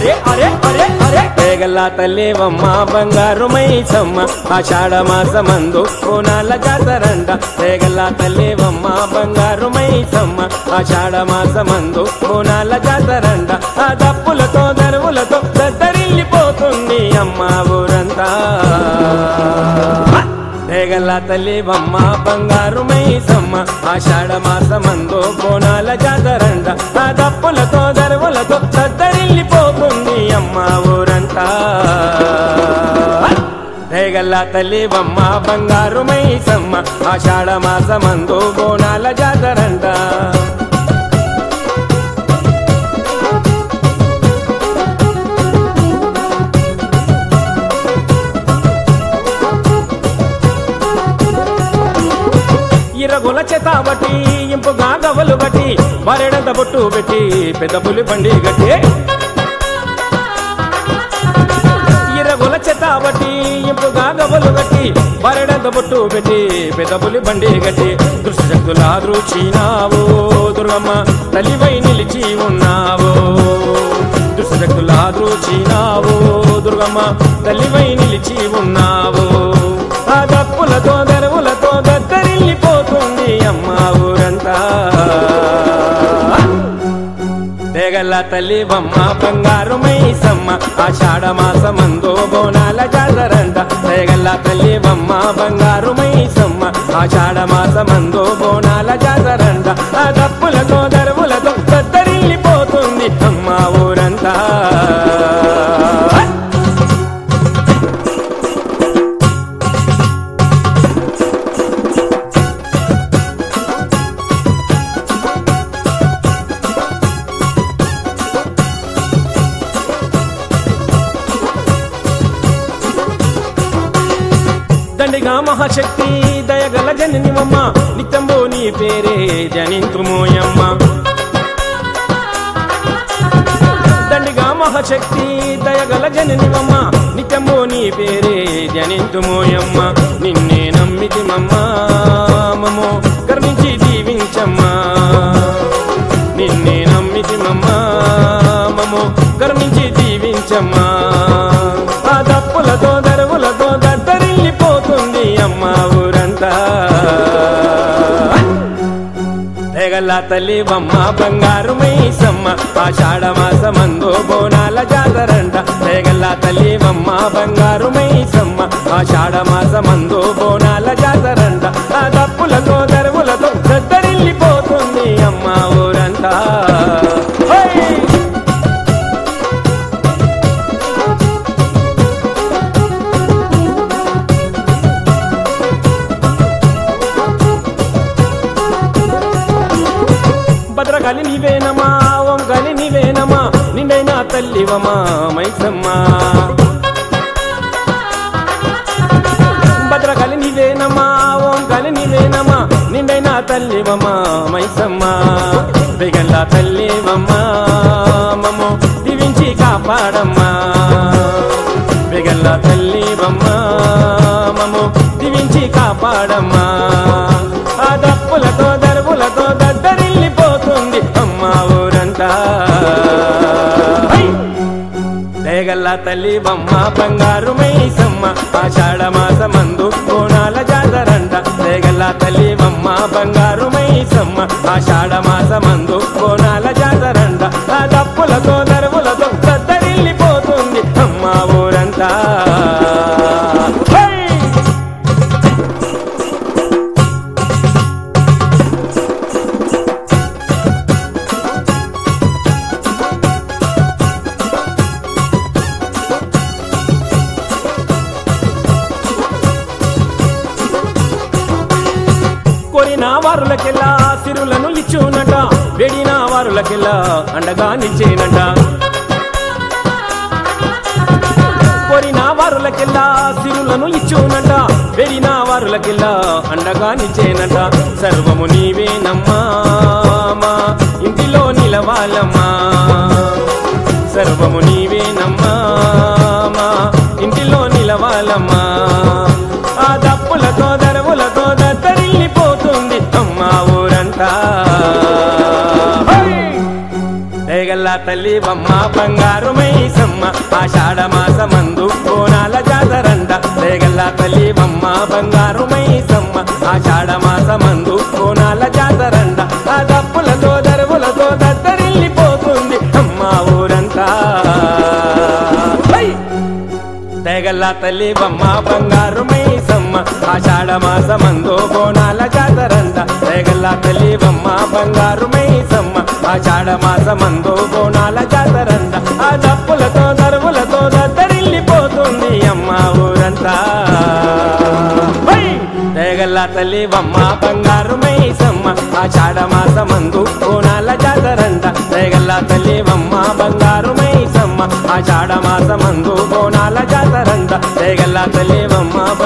అరే అరే అరే అరే పేగల తల్లేవమ్మ బంగారు మైసమ్మ ఆషాఢ మాసమందు కోనాల జాతరండ పేగల తల్లేవమ్మ బంగారు మైసమ్మ ఆషాఢ మాసమందు కోనాల జాతరండ ఆ దప్పులతో దరువులతో దద్దరిల్లిపోతుంది అమ్మ ఊరంతా తేగల తల్లివమ్మ బంగారు మైసమ్మ ఆషాఢ మాసమందు కోనాల జాతరండ ఆ దప్పులతో దరువులతో సద్దరిల్లిపోతుంది అమ్మ ఊరంతా తేగల తల్లివమ్మ బంగారు మైసమ్మ ఆషాఢ మాసమందు కోనాల జాతరండ ఇరగుల చేతాబట్టి ఇంపుగా గవలు బట్టి మరెడంత బొట్టు పెట్టి పెద్ద పులి బండి గట్టి ఇరగుల చేతాబట్టి ఇంపుగా గవలు గట్టి మరెడంత బొట్టు పెట్టి పెద్ద పులి బండి గట్టి దృశ్యశక్తుల దృచినావు దుర్గమ్మ తల్లివై నిలిచి ఉన్నావు దుశ్శక్తుల దృచినావు దుర్గమ్మ తల్లివై నిలిచి ఉన్నావు ఆ దప్పులతో దరువులతో దద్దరిల్లిపోతుంది అమ్మ ఊరంతా తెగల తల్లి బొమ్మ బంగారు మైసమ్మ ఆషాఢ మాసమందు బోనాల జాతరంట తెగల తల్లి బొమ్మ బంగారు మైసమ్మ ఆషాఢ మాసమందు బోనాల జాతరంట ఆ దప్పులతో దరువులతో దద్దరిల్లిపోతుంది అమ్మ ఊరంతా దండిగా మహాశక్తి దయగల జననివమ్మ నిత్యంబో నీ పేరే జనింతుమోయమ్మ దండిగా మహాశక్తి దయగల జననివమ్మ నిత్యంబో నీ పేరే జనింతుమోయమ్మ నిన్నే నమ్మితిమమ్మ మమో కరుణించి దీవించమ్మా నిన్నే నమ్మితిమమ్మ మమో కరుణించి దీవించమ్మా ఆ దప్పులతో దరువులతో దద్దరిల్లిపోతుంది అమ్మ ఊరంతా తెగల తల్లి బొమ్మ బంగారు మైసమ్మ ఆషాఢ మాసమందు బోనాల జాతరంట తెగల తల్లి బొమ్మ బంగారు మైసమ్మ ఆషాఢ మాసమందు బోనాల జాతరంట ఆ దప్పులతో దరువులతో దద్దరిల్లిపోతుంది అమ్మ ఊరంతా హై! భద్రకాళి నీవేనమా ఓంకాళి నీవేనమా నిండైనా తల్లివమా మైసమ్మా భద్రకాళి నీవేనమా ఓంకాళి నీవేనమా నిండైనా తల్లివమా మైసమ్మా బిగల్ల తల్లివమ్మా మమ్మో దీవించి కాపాడమ్మా బిగల్ల తల్లివమ్మా మమ్మో దీవించి కాపాడమ్మా ఆ దప్పులతో దరువులతో దద్దరిల్లిపోతుంది అమ్మ ఊరంతా హై! దేగల్ల తల్లి బొమ్మ బంగారు మైసమ్మ ఆషాఢ మాసమందు కోణాల జాతరంట దేగల్ల తల్లి బొమ్మ బంగారు మైసమ్మ ఆషాఢ మాసమందు కోణాల జాతరంట ఆ దప్పులతో దరువులతో దద్దరిల్లిపోతుంది అమ్మ ఊరంతా హై! కోరిన వారులకెల్లా సిరులను ఇచ్చునట వెడిన వారులకెల్లా అండగా నిచ్చేనట కోరిన వారులకెల్లా సిరులను ఇచ్చునట వెడిన వారులకెల్లా అండగా నిచ్చేనట సర్వము నీవేనమ్మా మా ఇంటిలో నిలవాలమ్మా సర్వము నీవేనమ్మా మా ఇంటిలో నిలవాలమ్మా ఆ దప్పులతో దరవులతో దద్దరిల్లిపోతుంది అమ్మ ఊరంతా హై! దేగల్ల తల్లి బొమ్మ బంగారు మైసమ్మ ఆషాఢ మాసమందు కోనాల జాతరంట రేగల్ల తల్లి బొమ్మ బంగారు మైసమ్మ ఆషాఢ మాసమందు కోనాల జాతరంట ఆ దప్పులతో దరువులతో దద్దరిల్లిపోతుంది అమ్మ ఊరంతా హై! తెగల్ల తల్లి బొమ్మ బంగారు మైసమ్మ ఆషాఢ మాసమందు బోనాల జాతరంట తెగల్ల తల్లి బొమ్మ బంగారు మైసమ్మ ఆషాఢ మాసమందు బోనాల జాతరంట ఆ దప్పులతో దరువులతో దద్దరిల్లిపోతుంది అమ్మ ఊరంతా హై! తెగల్ల తల్లి బొమ్మ బంగారు మైసమ్మ ఆషాఢ మాసమందు బోనాల జాతరంట తెగల్ల తల్లి బొమ్మ బంగారు మైసమ్మ ఆషాఢ మాసమందు బోనాల జాతరంట తెగల్ల తల్లి బొమ్మ